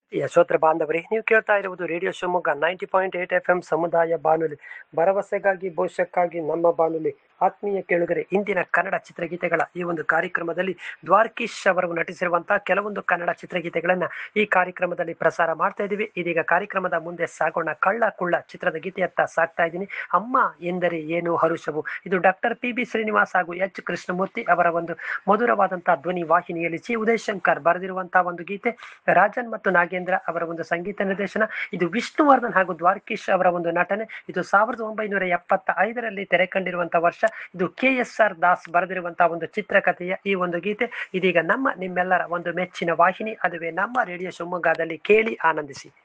ಯಶೋತ್ರ ಬಾಂಧವರೇ ನೀವು ಕೇಳ್ತಾ ಇರುವುದು radio Shivamogga ninety point eight F M ಸಮುದಾಯ ಬಾನುಲಿ ಭರವಸೆಗಾಗಿ ಭವಿಷ್ಯಕ್ಕಾಗಿ ನಮ್ಮ ಬಾನುಲಿ ಆತ್ಮೀಯ ಕೇಳುಗರೆ ಇಂದಿನ ಕನ್ನಡ ಚಿತ್ರಗೀತೆಗಳ ಈ ಒಂದು ಕಾರ್ಯಕ್ರಮದಲ್ಲಿ ದ್ವಾರಕೀಶ್ ಅವರು ನಟಿಸಿರುವಂತಹ ಕೆಲವೊಂದು ಕನ್ನಡ ಚಿತ್ರಗೀತೆಗಳನ್ನ ಈ ಕಾರ್ಯಕ್ರಮದಲ್ಲಿ ಪ್ರಸಾರ ಮಾಡ್ತಾ ಇದ್ದೀವಿ ಇದೀಗ ಕಾರ್ಯಕ್ರಮದ ಮುಂದೆ ಸಾಗೋಣ ಕಳ್ಳ ಕುಳ್ಳ ಚಿತ್ರದ ಗೀತೆಯತ್ತ ಸಾಕ್ತಾ ಇದ್ದೀನಿ ಅಮ್ಮ ಎಂದರೆ ಏನು ಹರುಷವು ಇದು ಡಾಕ್ಟರ್ ಪಿ ಬಿ ಶ್ರೀನಿವಾಸ್ ಹಾಗೂ ಎಚ್ ಕೃಷ್ಣಮೂರ್ತಿ ಅವರ ಒಂದು ಮಧುರವಾದಂತಹ ಧ್ವನಿ ವಾಹಿನಿಯಲ್ಲಿ ಚಿ ಉದಯಶಂಕರ್ ಬರೆದಿರುವಂತಹ ಒಂದು ಗೀತೆ ರಾಜನ್ ಮತ್ತು ನಾಗೇಂದ್ರ ಅವರ ಒಂದು ಸಂಗೀತ ನಿರ್ದೇಶನ ಇದು ವಿಷ್ಣುವರ್ಧನ್ ಹಾಗೂ ದ್ವಾರಕೀಶ್ ಅವರ ಒಂದು ನಟನೆ ಇದು ಸಾವಿರದ ಒಂಬೈನೂರ ಎಪ್ಪತ್ತ ಐದರಲ್ಲಿ ತೆರೆ ಕಂಡಿರುವಂತಹ ವರ್ಷ ಇದು ಕೆ ಎಸ್ ಆರ್ ದಾಸ್ ಬರೆದಿರುವಂತಹ ಒಂದು ಚಿತ್ರಕಥೆಯ ಈ ಒಂದು ಗೀತೆ ಇದೀಗ ನಮ್ಮ ನಿಮ್ಮೆಲ್ಲರ ಒಂದು ಮೆಚ್ಚಿನ ವಾಹಿನಿ ಅದುವೇ ನಮ್ಮ ರೇಡಿಯೋ ಶಿವಮೊಗ್ಗದಲ್ಲಿ ಕೇಳಿ ಆನಂದಿಸಿ